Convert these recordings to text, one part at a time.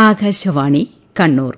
ആകാശവാണി കണ്ണൂർ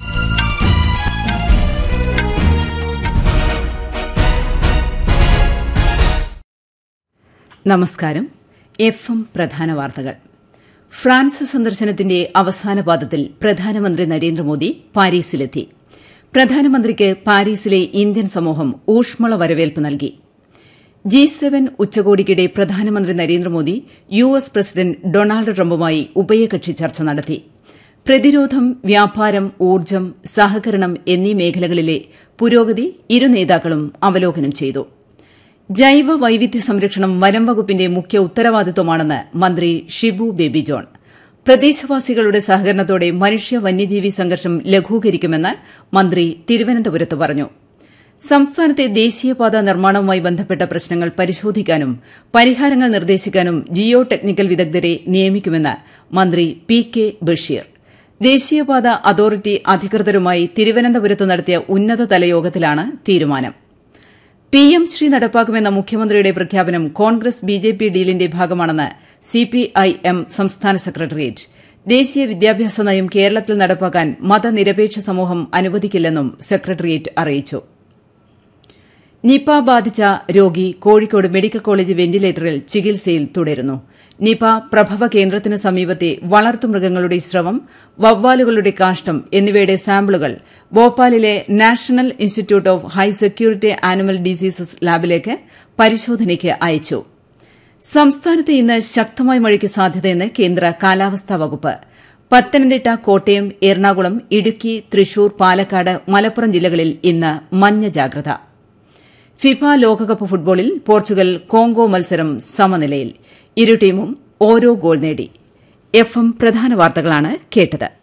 നമസ്കാരം F M പ്രധാന വാർത്തകൾ ഫ്രാൻസ് സന്ദർശനത്തിന്റെ അവസാന പാദത്തിൽ പ്രധാനമന്ത്രി നരേന്ദ്രമോദി പാരീസിലെത്തി പ്രധാനമന്ത്രിക്ക് പാരീസിലെ ഇന്ത്യൻ സമൂഹം ഊഷ്മള വരവേൽപ്പ് നൽകി ജി സെവൻ ഉച്ചകോടിക്കിടെ പ്രധാനമന്ത്രി Narendra Modi U S president Donald ട്രംപുമായി ഉഭയകക്ഷി ചർച്ച നടത്തി പ്രതിരോധം വ്യാപാരം ഊർജ്ജം സഹകരണം എന്നീ മേഖലകളിലെ പുരോഗതി ഇരു നേതാക്കളും അവലോകനം ചെയ്തു ജൈവ വൈവിധ്യ സംരക്ഷണം വനം വകുപ്പിന്റെ മുഖ്യ ഉത്തരവാദിത്വമാണെന്ന് മന്ത്രി ഷിബു ബേബി ജോൺ പ്രദേശവാസികളുടെ സഹകരണത്തോടെ മനുഷ്യ വന്യജീവി സംഘർഷം ലഘൂകരിക്കുമെന്ന് മന്ത്രി തിരുവനന്തപുരത്ത് പറഞ്ഞു സംസ്ഥാനത്തെ ദേശീയപാത നിർമ്മാണവുമായി ബന്ധപ്പെട്ട പ്രശ്നങ്ങൾ പരിശോധിക്കാനും പരിഹാരങ്ങൾ നിർദ്ദേശിക്കാനും ജിയോ ടെക്നിക്കൽ വിദഗ്ധരെ നിയമിക്കുമെന്ന് മന്ത്രി പി കെ ബഷീർ ദേശീയപാത അതോറിറ്റി അധികൃതരുമായി തിരുവനന്തപുരത്ത് നടത്തിയ ഉന്നതതല യോഗത്തിലാണ് തീരുമാനം പി എം ശ്രീ നടപ്പാക്കുമെന്ന മുഖ്യമന്ത്രിയുടെ പ്രഖ്യാപനം കോൺഗ്രസ് ബി ജെ പി ഡീലിന്റെ ഭാഗമാണെന്ന് സിപിഐഎം സംസ്ഥാന സെക്രട്ടേറിയറ്റ് ദേശീയ വിദ്യാഭ്യാസ നയം കേരളത്തിൽ നടപ്പാക്കാൻ മതനിരപേക്ഷ സമൂഹം അനുവദിക്കില്ലെന്നും സെക്രട്ടേറിയറ്റ് അറിയിച്ചു നിപ ബാധിച്ച രോഗി കോഴിക്കോട് മെഡിക്കൽ കോളേജ് വെന്റിലേറ്ററിൽ ചികിത്സയിൽ തുടരുന്നു നിപ പ്രഭവ കേന്ദ്രത്തിന് സമീപത്തെ വളർത്തുമൃഗങ്ങളുടെ സ്രവം വവ്വാലുകളുടെ കാഷ്ടം എന്നിവയുടെ സാമ്പിളുകൾ ഭോപ്പാലിലെ National Institute of High Security Animal Diseases ലാബിലേക്ക് പരിശോധനയ്ക്ക് അയച്ചു സംസ്ഥാനത്ത് ഇന്ന് ശക്തമായ മഴയ്ക്ക് സാധ്യതയെന്ന് കേന്ദ്ര കാലാവസ്ഥാ വകുപ്പ് പത്തനംതിട്ട കോട്ടയം എറണാകുളം ഇടുക്കി തൃശൂർ പാലക്കാട് മലപ്പുറം ജില്ലകളിൽ ഇന്ന് മഞ്ഞ ജാഗ്രത ഫിഫ ലോകകപ്പ് ഫുട്ബോളിൽ പോർച്ചുഗൽ കോങ്കോ മത്സരം സമനിലയിൽ ഇരു ടീമും ഓരോ ഗോൾ നേടി എഫ് എം പ്രധാന വാർത്തകളാണ് കേട്ടത്